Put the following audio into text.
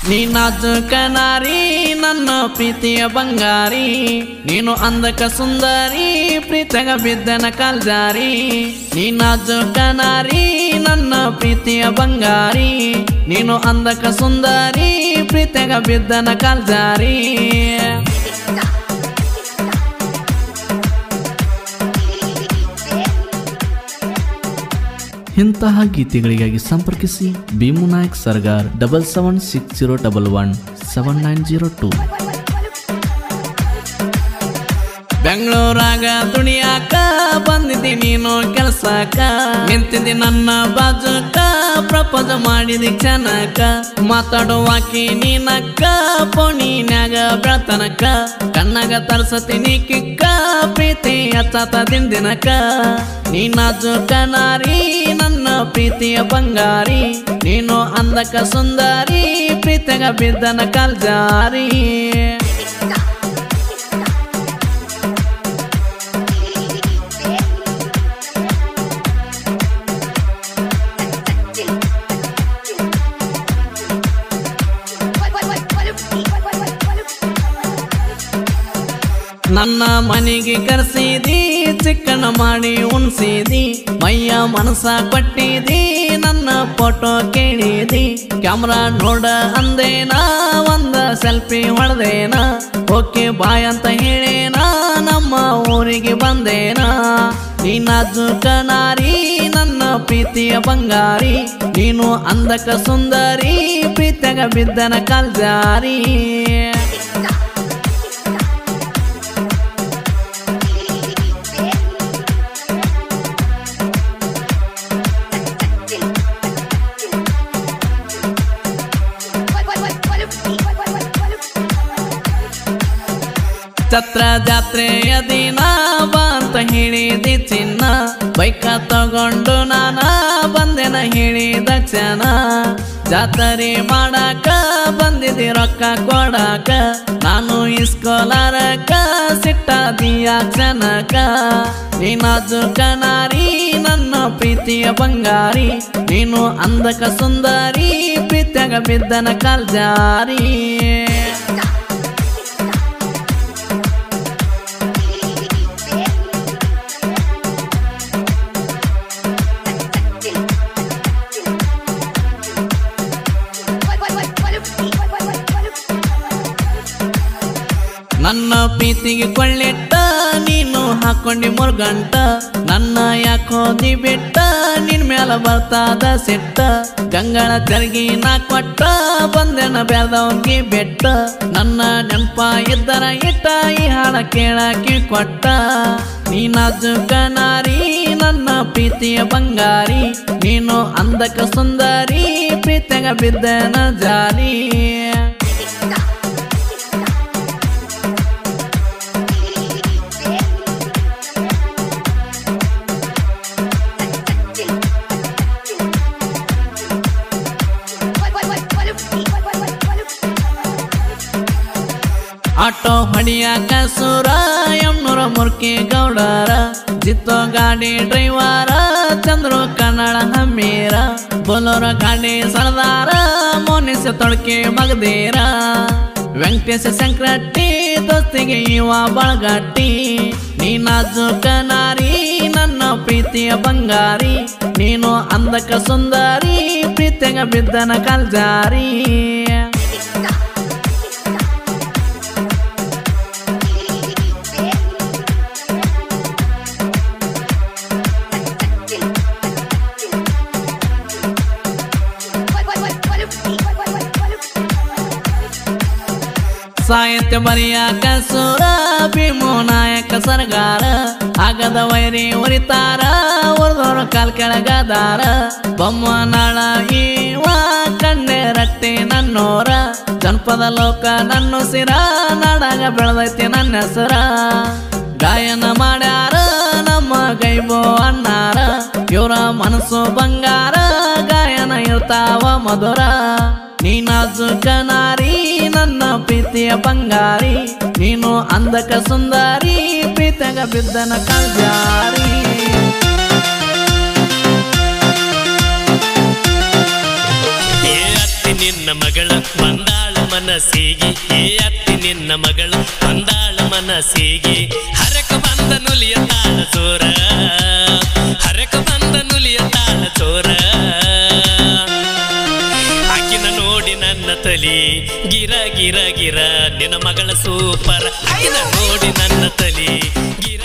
ನೀ ನಾಜುಕ ನಾರಿ ನನ್ನ ಪ್ರೀತಿಯ ಬಂಗಾರಿ ನೀನು ಅಂದಕ ಸುಂದರಿ ಪ್ರೀತಿಯಾಗ ಬಿದ್ದನ ಕಾಲ್ಜಾರಿ ನೀ ನಾಜುಕ ನಾರಿ ನನ್ನ ಪ್ರೀತಿಯ ಬಂಗಾರಿ ನೀನು ಅಂದಕ ಸುಂದರಿ ಪ್ರೀತಿಯಾಗ ಬಿದ್ದನ ಕಾಲ್ಜಾರಿ ಇಂತಹ ಗೀತೆಗಳಿಗಾಗಿ ಸಂಪರ್ಕಿಸಿ Bhimu Nayak Sargar double seven six zero double one seven nine zero two ಬೆಂಗಳೂರಾಗ ದುಡಿಯಾಕ ಬಂದಿದ್ದಿ ನೀನು ಕೆಲ್ಸಕ್ಕ ನಿಂತಿದ್ದಿ ನನ್ನ ಬಾಜುಕ ಪ್ರಪೋಸ್ ಮಾಡಿದಿ ಕ್ಷಣಕ್ಕ ಮಾತಾಡುವಾಕಿ ನೀನಕ್ಕ ಪೋಣಿನ್ಯಾಗ ಬೆಳತನಕ ಕಣ್ಣಾಗ ತರ್ಸತೀನಿ ಕಿಕ್ಕ ಪ್ರೀತಿ ಹಚ್ಚಾತ ದಿನಕ್ಕ ನೀ ನಾಜುಕ ನಾರಿ ನನ್ನ ಪ್ರೀತಿಯ ಬಂಗಾರಿ ನೀನು ಅಂದಕ ಸುಂದರಿ ಪ್ರೀತಿಯಾಗ ಬಿದ್ದನ ಕಾಲ್ಜಾರಿ ನನ್ನ ಮನೆಗೆ ಕರೆಸಿದಿ ಚಿಕ್ಕನ ಮಾಡಿ ಉಣ್ಸಿದಿ ಮೈಯ ಮನಸ ಕೊಟ್ಟಿದಿ ನನ್ನ ಫೋಟೋ ಕೇಳಿದಿ ಕ್ಯಾಮ್ರಾ ನೋಡ ಅಂದೇನ ಒಂದ ಸೆಲ್ಫಿ ಹೊಡೆದೇನ ಓಕೆ ಬಾಯ್ ಅಂತ ಹೇಳೇನ ನಮ್ಮ ಊರಿಗೆ ಬಂದೇನ ನೀ ನಾಜುಕ ನಾರಿ ನನ್ನ ಪ್ರೀತಿಯ ಬಂಗಾರಿ ನೀನು ಅಂದಕ ಸುಂದರಿ ಪ್ರೀತಿಯಾಗ ಬಿದ್ದನ ಕಾಲ್ಜಾರಿ ಛತ್ರ ಜಾತ್ರೆಯ ದಿನ ಬಾ ಅಂತ ಹೇಳಿದಿ ಚಿನ್ನ ಬೈಕ ತಗೊಂಡು ನಾನ ಬಂದೆನ ಹೇಳಿದ ಕ್ಷಣ ಜಾತ್ರೆ ಮಾಡಾಕ ಬಂದಿದಿ ರೊಕ್ಕ ಕೊಡಾಕ ನಾನು ಇಸ್ಕೊಲಾರಕ ಸಿಟ್ಟಾದಿಯ ಕ್ಷಣಕ ನೀ ನಾಜುಕ ನಾರಿ ನನ್ನ ಪ್ರೀತಿಯ ಬಂಗಾರಿ ನೀನು ಅಂದಕ ಸುಂದರಿ ಪ್ರೀತಿಯಾಗ ಬಿದ್ದನ ಕಾಲ್ಜಾರಿ ನನ್ನ ಪ್ರೀತಿಗೆ ಕೊಳ್ಳಿಟ್ಟ ನೀನು ಹಾಕೊಂಡಿ ಮುರ್ಗಂಟ ನನ್ನ ಯಾಕೋದಿ ಬಿಟ್ಟ ನಿನ್ ಮ್ಯಾಲ ಬರ್ತಾದ ಸಿಟ್ಟ ಗಂಗಳ ತೆರಗಿ ನಾ ಕೊಟ್ಟ ಬಂದೆನ ಬೆಳೆದವಂಗಿ ಬೆಟ್ಟ ನನ್ನ ನೆನಪ ಇದ್ದರ ಇಟ್ಟ ಈ ಹಾಡ ಕೇಳಾಕಿ ಕೊಟ್ಟ ನೀ ನಾಜುಕ ನಾರಿ ನನ್ನ ಪ್ರೀತಿಯ ಬಂಗಾರಿ ನೀನು ಅಂದಕ ಸುಂದರಿ ಪ್ರೀತಿಯಾಗ ಬಿದ್ದನ ಜಾರಿ ಆಟೋ ಹೊಡಿಯಾಕ ಸೂರ ಎಮ್ನೂರ ಮುರ್ಕಿ ಗೌಡರ ಜಿತ್ತೋ ಗಾಡಿ ಡ್ರೈವರ ಚಂದ್ರು ಕನ್ನಡ ಹಮ್ಮೀರ ಬೊಲೋರ ಗಾಡಿ ಸರದಾರ ಮೋನಿಸ ತೊಳಕೆ ಮಗದೇರ ವೆಂಕಟೇಶ ಸಂಕ್ರಟ್ಟಿ ದೋಸ್ತಿಗೆ ಇವ ಬಳಗಟ್ಟಿ ನೀ ನಾಜುಕ ನಾರಿ ನನ್ನ ಪ್ರೀತಿಯ ಬಂಗಾರಿ ನೀನು ಅಂದಕ ಸುಂದರಿ ಪ್ರೀತಿಯಾಗ ಬಿದ್ದನ ಕಾಲ್ಜಾರಿ ಸಾಹಿತ್ಯ ಬರೆಯಾಕ ಸೂರ ಭೀಮು ನಾಯಕ ಸರ್ಗಾರ ಆಗದ ವೈರಿ ಉರಿತಾರ ಉರ್ದೋರು ಕಾಲ್ ಕೆಳಗದಾರ ಬೊಮ್ಮನಾಳ ಈವ ಕಣ್ಣೆ ರಟ್ಟಿ ನನ್ನೋರ ಜನಪದ ಲೋಕ ನನ್ನ ಸಿರ ನಾಡಾಗ ಬೆಳೆದೈತಿ ನನ್ನ ಹೆಸರ ಗಾಯನ ಮಾಡ್ಯಾರ ನಮ್ಮ ಗೈಬೋ ಅಣ್ಣಾರ ಇವರ ಮನಸ್ಸು ಬಂಗಾರ ಗಾಯನ ಇರ್ತಾವ ಮಧುರ ನೀ ನಾಜುಕ ನಾರಿ ನನ್ನ ಪ್ರೀತಿಯ ಬಂಗಾರಿ ನೀನು ಅಂದಕ ಸುಂದರಿ ಪ್ರೀತಿಯಾಗ ಬಿದ್ದನ ಕಲ್ಜಾರಿ ಏ ಅತ್ತಿ ನಿನ್ನ ಮಗಳ ಬಂದಾಳ ಮನಸ್ಸಿಗೆ ಈ ಅತ್ತಿ ನಿನ್ನ ಮಗಳು ಬಂದಾಳ ಮನಸ್ಸಿಗೆ ಹರಕ ಬಂದ ನುಲಿಯ ತಾಳ ಚೋರ ಹರಕ ಬಂದ ನುಲಿಯ ತಾಳ ಚೋರ ಆಕಿನ ನೋಡಿ ನನ್ನ ತಲಿ ಗಿರ ಗಿರ ಗಿರ ನಿನ್ನ ಮಗಳ ಸೂಪರ್ ಆಕಿನ ನೋಡಿ ನನ್ನ ತಲಿ ಗಿರ